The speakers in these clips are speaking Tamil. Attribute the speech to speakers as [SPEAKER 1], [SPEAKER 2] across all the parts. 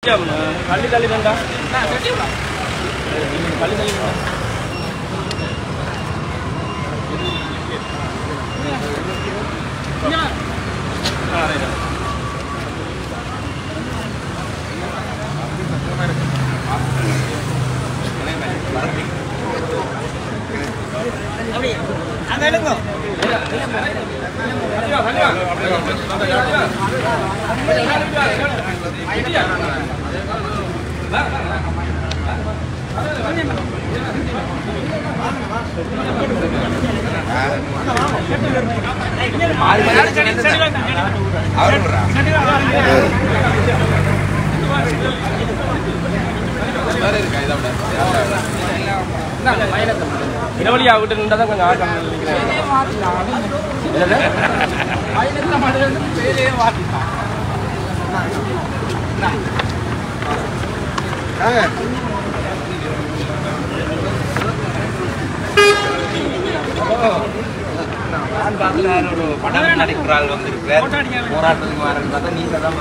[SPEAKER 1] கள்ளி தள்ளி வேண்டா கள்ளி தள்ளி வேண்டா ஆ ரைட் இரவலியா விட்டு நின்றா தான் கொஞ்சம் ஆட்டம் என்னது
[SPEAKER 2] நான் பார்க்கிறேன் ஒரு படம் நடிக்கிற ஆள் வந்திருக்கிறார் போராட்டத்துக்கு வரேன்னு பார்த்தா நீங்க தான்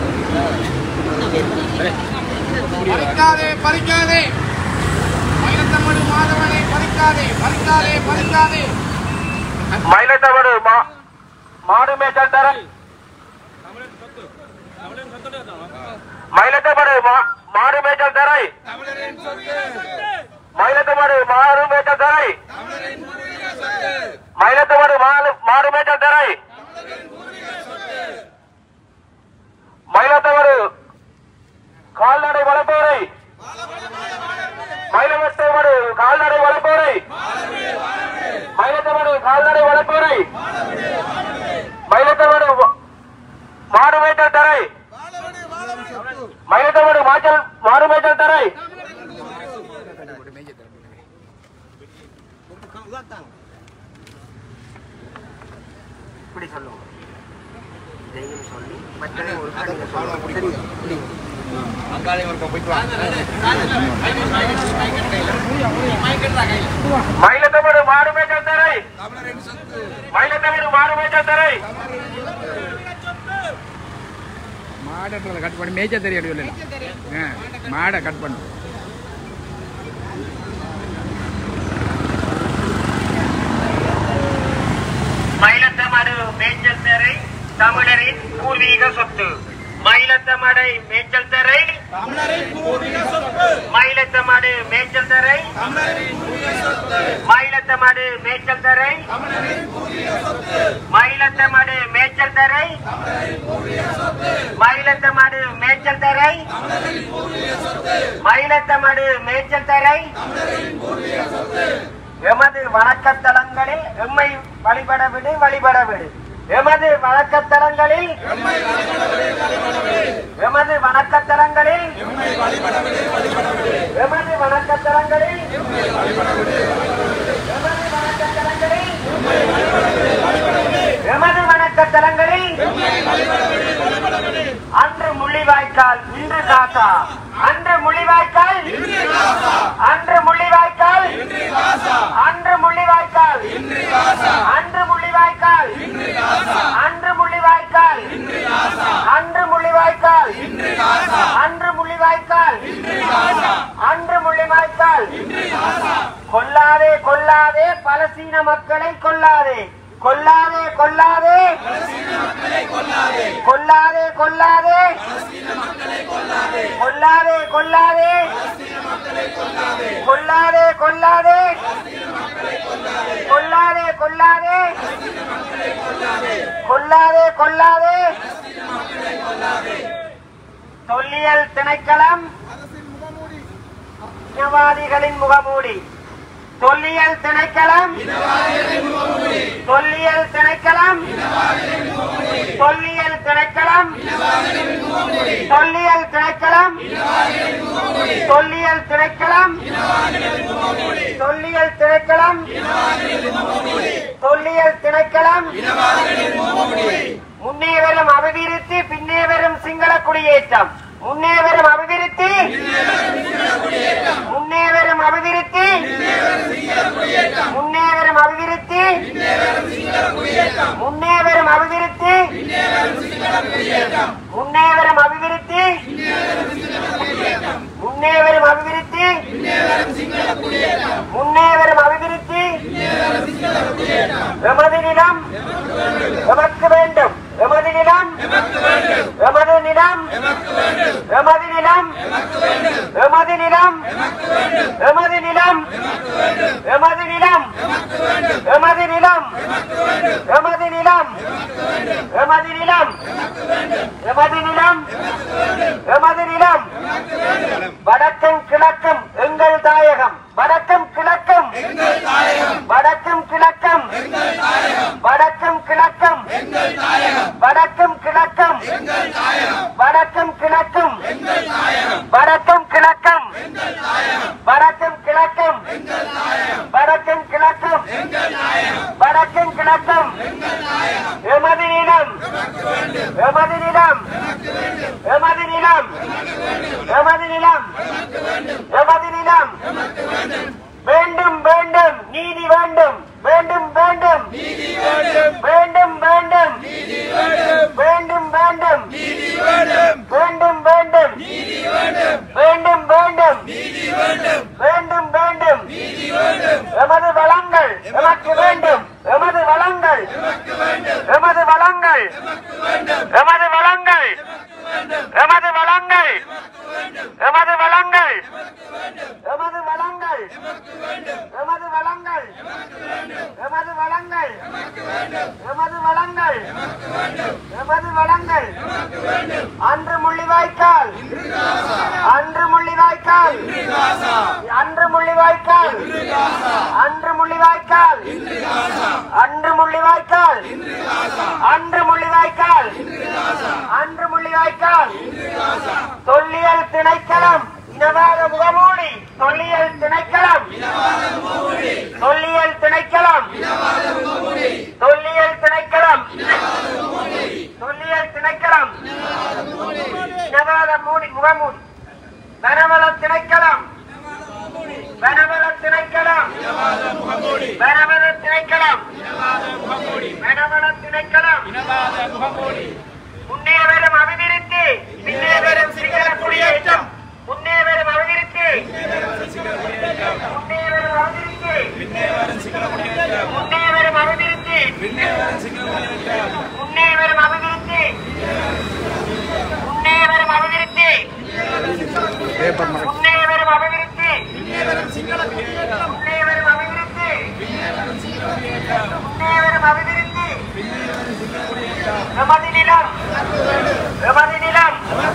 [SPEAKER 3] பறிக்காதே பறிக்காதே மயிலத்தமிழ் மாதவனை பறிக்காதே பறிக்காதே பறிக்காதே
[SPEAKER 1] மயிலத்தவடு மாடு மேய்ச்சல் தர மயிலத்தவடு மாடு மேய்ச்சல் தரை மயிலத்தவடு மாடு மேய்ச்சல் தரை மயிலத்தவடு மாடு மாடு மேய்ச்சல் தரை மயிலத்தவடு கால்நடை வளர்ப்போரை மயிலத்தவடு கால்நடை வளர்ப்போரை மயிலத்தவடு கால்நடை வளர்ப்போரை மயிலத்தவடு மாடு மேய்ச்சல் தரை மயிலத்தவடு மாச்சல் மாடு மேய்ச்சல் தரை
[SPEAKER 4] இப்படி சொல்லுவோம் இதையும் சொல்லி மற்றதை ஒழுங்கா நீங்க சொல்லணும். சரியா?
[SPEAKER 2] அங்காளி ஒருக்க போயிட்டு வாங்க
[SPEAKER 1] மயிலத்தவடு மாடு மேய்ச்சல் தரை மயிலத்தவடு மாடு மேய்ச்சல் தரை
[SPEAKER 3] மாடன்றதை கட் பண்ணி மேய்ச்ச தெரியும் இல்லை மாடை கட் பண்ணு
[SPEAKER 1] மயிலத்தமடு மேய்ச்சல் தரை தமிழரின் பூர்வீக சொத்து மயிலத்தமடை மேய்ச்சல் தரை மயிலத்தமடு மேய்ச்சல் தரை மயிலத்தமடு மேய்ச்சல் தரை மயிலத்தமடு மேய்ச்சல் தரை மயிலத்தமடு மேய்ச்சல் தரை மயிலத்தமடு மேய்ச்சல் தரை எமது வணக்கத்தலங்களில் எம்மை வழிபட விடு வழிபட விடு எமது வணக்கத்தலங்களில் எமது வணக்கத்தலங்களில் எமது வணக்கத்தலங்களில் எமது வணக்கத்தலங்களில் எமது வணக்கத்தலங்களில் அன்று முள்ளிவாய்க்கால் இன்று காசா அன்று முள்ளிவாய்க்கால் அன்று முள்ளிவாய்க்கால் அன்று முள்ளிவாய்க்கால் அன்று முள்ளிவாய்க்கால் அன்று முள்ளிவாய்க்கால் அன்று முள்ளிவாய்க்கால் அன்று முள்ளிவாய்க்கால் அன்று முள்ளிவாய்க்கால் கொல்லாதே கொல்லாதே பலசீன மக்களை கொல்லாதே கொல்லாதே கொல்லாதே கொல்லாதே கொல்லாதே கொல்லாதே கொல்லாதே கொல்லாதே கொல்லாதே கொல்லாதே கொல்லாதே கொல்லாதே கொல்லாதே தொல்லியல் திணைக்களம் இனவாதிகளின் முகமூடி தொல்லியல் திணைக்களம் தொல்லியல் திணைக்களம் தொல்லியல் திணைக்களம் தொல்லியல் திணைக்களம் தொல்லியல் திணைக்களம் தொல்லியல் திணைக்களம் தொல்லியல் திணைக்களம் முன்னே வரும் அபிவிருத்தி பின்னே வரும் சிங்கள குடியேற்றம் முன்னே வரும் அபிவிருத்தி முன்னே வரும் அபிவிருத்தி முன்னே வரும் அபிவிருத்தி முன்னே வரும் அபிவிருத்தி முன்னே வரும் அபிவிருத்தி நிலம் எமக்கு வேண்டும் எமது நிலம் எமது நிலம் எமது நிலம் எமது நிலம் எமது நிலம் எமது நிலம் எமது நிலம் எமது நிலம் எமது நிலம் எமது நிலம் எமது நிலம் வடக்கும் கிழக்கும் எங்கள் தாயகம் வடக்கும் கிழக்கும் வடக்கும் கிழக்கும் வடக்கும் கிழக்கும் வடக்கும் கிழக்கும் வடக்கும் கிழக்கும் வடக்கும் கிழக்கும் வடக்கும் கிழக்கும் வடக்கும் கிழக்கும் வடக்கும் கிழக்கும் எமது நிலம் எமது நிலம் எமது நிலம் எமது நிலம் எமது நிலம் வேண்டும் வேண்டும் நீதி வேண்டும் வேண்டும் வேண்டும் வேண்டும் வேண்டும் வேண்டும் வேண்டும் வேண்டும் வேண்டும் வேண்டும் வேண்டும் வேண்டும் வேண்டும் எமது வளங்கள் எமக்கு வேண்டும் எமது வளங்கள் எமது வளங்கள் எமது வளங்கள் எமது வளங்கள் எமது வளங்கள் எமது வளங்கள் எமது வளங்கள் எமது வளங்கள் எமது வளங்கள் எமது வளங்கள் அன்று முள்ளிவாய்க்கால் அன்று முள்ளிவாய்க்கால் அன்று முள்ளிவாய்க்கால் அன்று முள்ளிவாய்க்கால் அன்று முள்ளிவாய்க்கால் அன்று முள்ளிவாய்க்கால் அன்று முள்ளிவாய்க்கால் தொல்லியல் திணைக்களம் இனவாத முகமூடி தொல்லியல் திணைக்களம் தொல்லியல் திணைக்களம் தொல்லியல் திணைக்களம் தொல்லியல் திணைக்களம் இனவாத மூடி முகமூடி வனவள திணைக்களம் வனவள திணைக்களம் வனவள திணைக்களம் வனவள திணைக்களம் முன்னே வரும் அபிவிருத்தி பின்னே வரும் சிங்கள குடியேற்றம் முன்னே வரும் அபிவிருத்தி முன்னே வரும் அபிவிருத்தி முன்னே வரும் அபிவிருத்தி முன்னே வரும் அபிவிருத்தி முன்னே வரும் அபிவிருத்தி
[SPEAKER 3] பேப்பர் மறை
[SPEAKER 1] முன்னே வரும் அபிவிருத்தி முன்னே வரும் அபிவிருத்தி முன்னே வரும் அபிவிருத்தி எமது நிலம் எமது நிலம்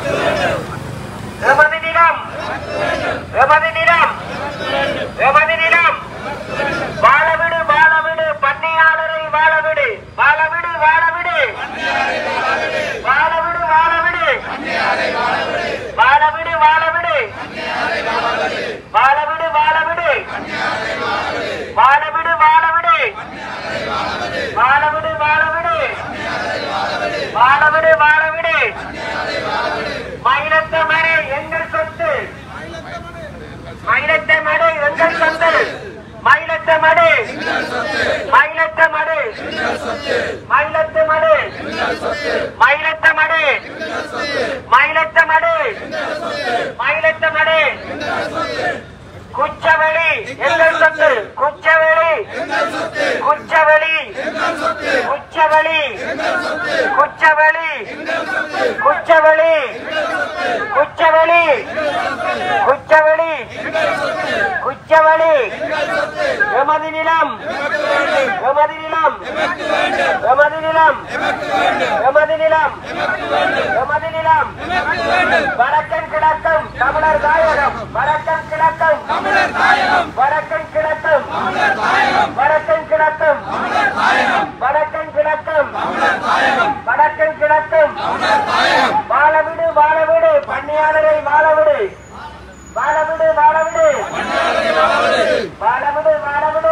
[SPEAKER 1] எமது நிலம் எமது நிலம் எமது நிலம் வாழவிடு வாழவிடு பண்ணையாளரை வாழவிடு வாழவிடு வாழவிடு வாழவிடு வாழவிடு வாழவிடு வாழவிடு வாழவிடு வாழவிடு வாழவிடு வாழவிடு வாழவிடு வாழவிடு வாழவிடு வாழவிடு மயிலத்த மறை எங்கள் சொத்து மயிலத்த மடு எங்கள் சொத்து மயிலத்த மடு மயிலத்த மடு மயிலத்த மடு மயிலத்த மடு மயிலத்த மடு மயிலத்த மடு குச்சவெளி எங்கள் சொத்து குச்சவெளி குச்சவெளி குச்சவெளி குச்சவெளி குச்சவெளி குச்சவெளி குச்சவெளி குச்சவெளி எமது நிலம் எமது நிலம் எமது நிலம் எமது நிலம் எமது நிலம் வடக்கன் கிழக்கும் தமிழர் தாயகம் வடக்கன் கிழக்கும் வடக்கன் கிழக்கும் வடக்கன் கிழக்கும் வடக்கன் கிழக்கும் வடக்கன் கிழக்கும் வாழவிடு வாழவிடு பண்ணையாளரை வாழவிடு வாழவிடு வாழவிடு வாழவிடு வாழவிடு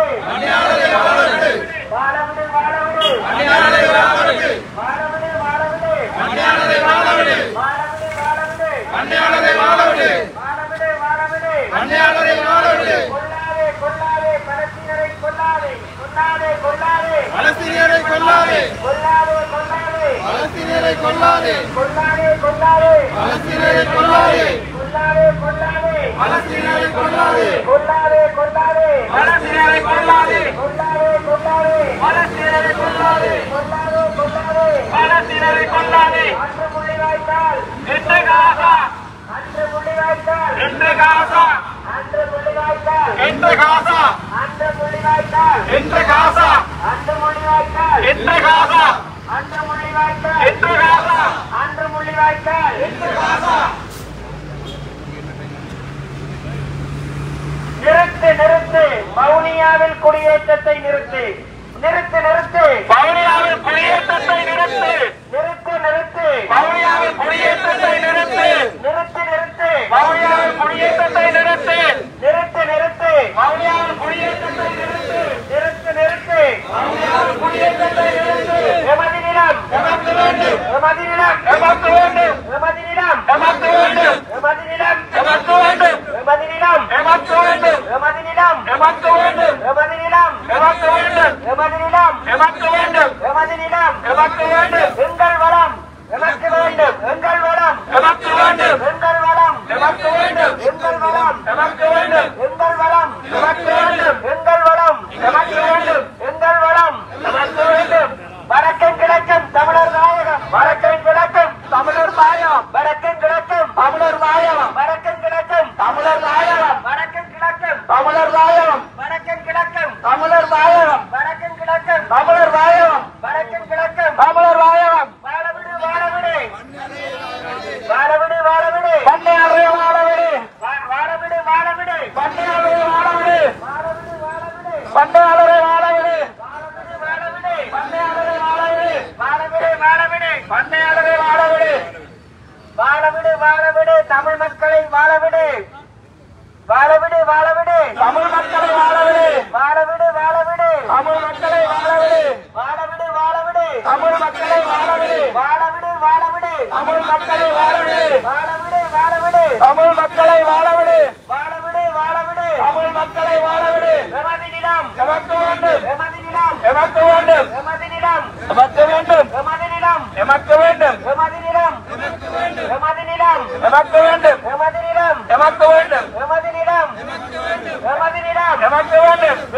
[SPEAKER 1] வாழவிடு வாழவிடு வாழவிடு வாழவிடு வாழவிடு வாழவிடு வாழவிடு வாழவிடு கொல்லாதே கொல்லாதே பலஸ்தீனரை கொல்லாதே கொல்லாதே கொல்லாதே
[SPEAKER 3] பலஸ்தீனியரை கொல்லாதே
[SPEAKER 1] கொல்லாதே கொல்லாதே
[SPEAKER 3] பலஸ்தீனியரை கொல்லாதே
[SPEAKER 1] கொல்லாதே கொல்லாதே
[SPEAKER 3] பலஸ்தீனியரை கொல்லாதே
[SPEAKER 1] கொல்லாதே கொல்லாதே
[SPEAKER 3] பலஸ்தீனியரை கொல்லாதே
[SPEAKER 1] கொல்லாதே கொல்லாதே
[SPEAKER 3] பலஸ்தீனியரை கொல்லாதே
[SPEAKER 1] கொல்லாதே கொல்லாதே
[SPEAKER 3] பலஸ்தீன
[SPEAKER 1] பணத்தினரை கொள்ளாதே கொள்ளாதே கொள்ளாதே பணத்தினரை கொள்ளாதே அன்று முள்ளி வாய்த்தால் எட்டு காசா அன்று முள்ளி வாய்த்தால் எட்டு காசா அன்று முள்ளி வாய்த்தால் எட்டு காசா அன்று முள்ளி வாய்த்தால் எட்டு காசா அன்று முள்ளி வாய்த்தால் எட்டு காசா அன்று முள்ளி வாய்த்தால் எட்டு காசா அன்று முள்ளி வாய்த்தால் எட்டு காசா நிறுத்து நிறுத்து மௌனியாவில் குடியேற்றத்தை நிறுத்து நிறுத்து நிறுத்து மௌனியாவில் குடியேற்றத்தை நிறுத்து நிறுத்து நிறுத்து மௌனியாவில் குடியேற்றத்தை நிறுத்து நிறுத்து நிறுத்து மௌனியாவில் குடியேற்றத்தை நிறுத்து நிறுத்து நிறுத்து மௌனியாவில் குடியேற்றத்தை நிறுத்து நிறுத்து நிறுத்து மௌனியாவில் குடியேற்றத்தை நிறுத்து எமது நிலம் எமக்கு வேண்டும் எமது நிலம் எமக்கு வேண்டும் எமது நிலம் எமக்கு வேண்டும் எமது நிலம் எமக்கு வேண்டும் எமது நிலம் எமக்கு வேண்டும் எமது நிலம் எமக்கு வேண்டும் எமது நிலம் எமக்கு வேண்டும் எமது நிலம் எமக்கு வேண்டும் எமது நிலம் எமக்கு வேண்டும் எங்கள் வளம் எமக்கு வேண்டும் எங்கள் வளம் எமக்கு வேண்டும் எங்கள் வளம் எமக்கு வேண்டும் எங்கள் வளம் எமக்கு வேண்டும் எங்கள் வளம் எமக்கு வேண்டும் எங்கள் வளம் எமக்கு வேண்டும் எங்கள் வளம் எமக்கு வேண்டும் வடக்கன் கிழக்கும் தமிழர் நாயகம் வடக்கன் கிழக்கும் தமிழர் நாயகம் வடக்கன் கிழக்கும் தமிழர் நாயகம் வடக்கன் கிழக்கும் தமிழர் நாயகம் வடக்கன் கிழக்கும் தமிழர் நாயகம் வடக்கன் கிழக்கும் தமிழர் நாயகம் வடக்கன் கிழக்கும் தமிழர் நாயகம் வடக்கன் கிழக்கும் தமிழர் நாயகம் வாழவிடு வாழவிடு வாழவிடு வாழவிடு பண்ணையாளரே வாழவிடு வாழவிடு வாழவிடு பண்ணையாளரே வாழவிடு வாழவிடு வாழவிடு பண்ணையாளரே வாழவிடு வாழவிடு வாழவிடு பண்ணையாளரே வாழவிடு வாழவிடு வாழவிடு பண்ணையாளரே வாழவிடு வாழவிடு வாழவிடு தமிழ் மக்களை வாழவிடு வாழவிடு வாழவிடு தமிழ் மக்களை வாழவிடு வாழவிடு வாழவிடு தமிழ் மக்களை வாழவிடு வாழவிடு வாழவிடு தமிழ் மக்களை வாழவிடு வாழவிடு வாழவிடு தமிழ் மக்களை வாழவிடு வாழவிடு வாழவிடு தமிழ் மக்களை வாழவிடு வாழவிடு வாழவிடு தமிழ் மக்களை வாழவிடு எமது நிலம் எமக்கு வேண்டும் எமது நிலம் எமக்கு வேண்டும் எமது நிலம் எமக்கு வேண்டும் எமது நிலம் எமக்கு வேண்டும் எமது நிலம் எமது நிலம் எமக்கு வேண்டும் எமது நிலம் எமக்கு வேண்டும் எமது நிலம் எமது நிலம் எமக்கு வேண்டும்